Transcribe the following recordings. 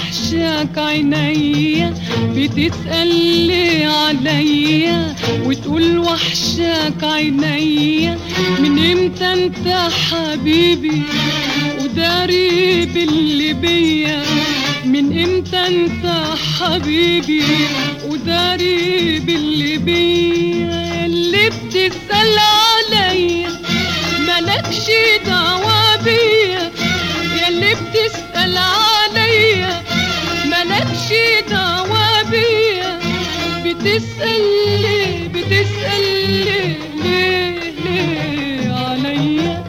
وحشك عينيا بتسأل لي عليا وتقول وحشك عينيا من امتى انت حبيبي وداري باللي بيا من امتى انت حبيبي وداري باللي بيا اللي بتسأل عليا مالكش دعوة بيا ياللي بتسأل عليا مالكش دعوة بيا بتسأل ليه بتسأل ليه ليه ليه عليا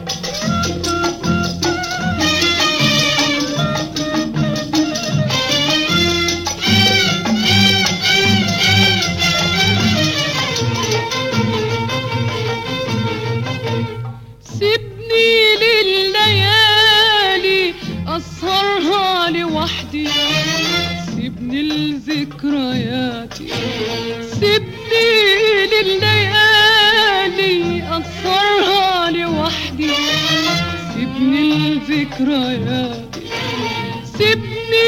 سيبني لليالي أسهرها لوحدي سيبني لذكرياتي سيبني لليالي أسهرها لوحدي سيبني لذكرياتي سيبني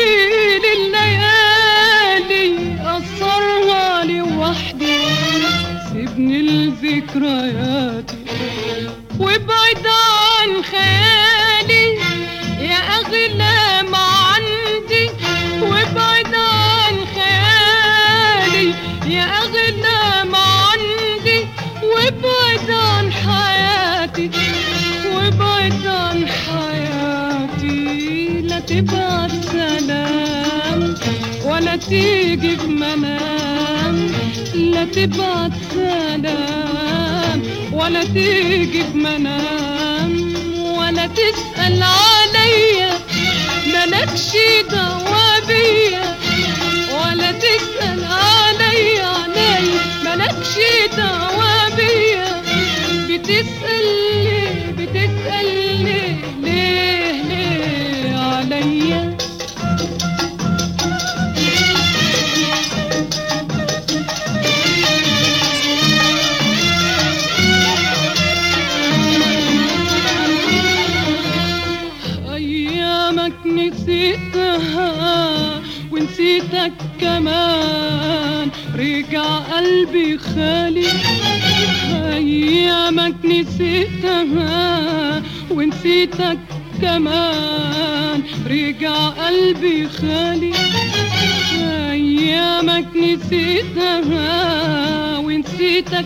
لليالي أسهرها لوحدي سيبني لذكرياتي وابعد عن خيالي يا أغلى ما عندي وابعد عن خيالي يا أغلى ما عندي وابعد عن حياتي وابعد عن حياتي لا تبعت سلام ولا تيجي في منام لا تبعت سلام ولا تيجي في منام ولا تسأل عليا مالكش دعوة بيا ولا تسأل عليا عليا مالكش دعوة بيا بتسأل ليه بتسأل ليه ليه ليه عليا أيامك نسيتها ونسيتك كمان رجع قلبي خالي أيامك نسيتها ونسيتك كمان رجع قلبي خالي أيامك نسيتها ونسيتك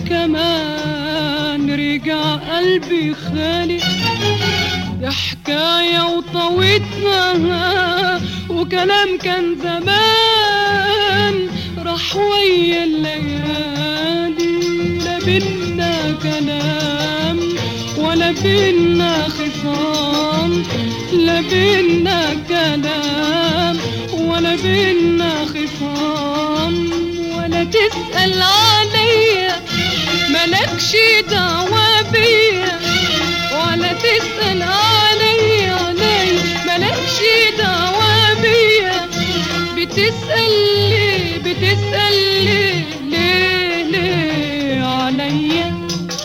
كمان رجع قلبي خالي ده حكاية وطويتها وكلام كان زمان راح ويا الليالي لا بينا كلام ولا بينا خصام لا بينا كلام ولا بينا خصام ولا تسأل عليا مالكش دعوة بيا ولا تسأل عليا عليا مالكش دعوة بيا بتسأل ليه بتسأل ليه ليه ليه عليا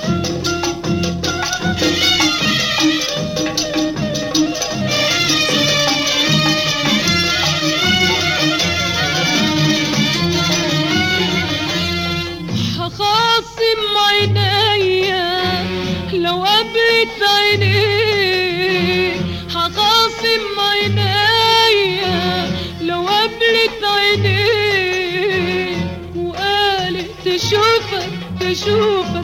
هخاصم عينيا لو قابلت عينيك هخاصم عينيا لو قابلت عينيك وقالت تشوفك تشوفك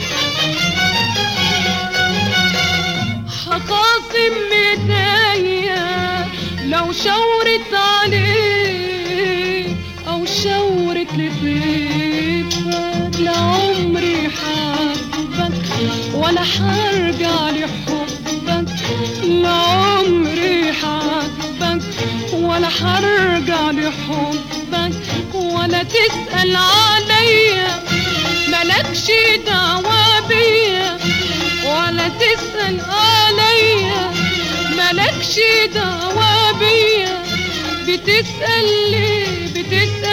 هخاصم ايديا لو شاورت عليك او شاورت لطيفك لعمري حبك ولا حرجع لحبك لعمري حبك ولا حرجع لحبك ولا تسأل عليا مالكش دعوة بيا ولا تسأل عليا مالكش دعوة بيا بتسأل ليه بتسأل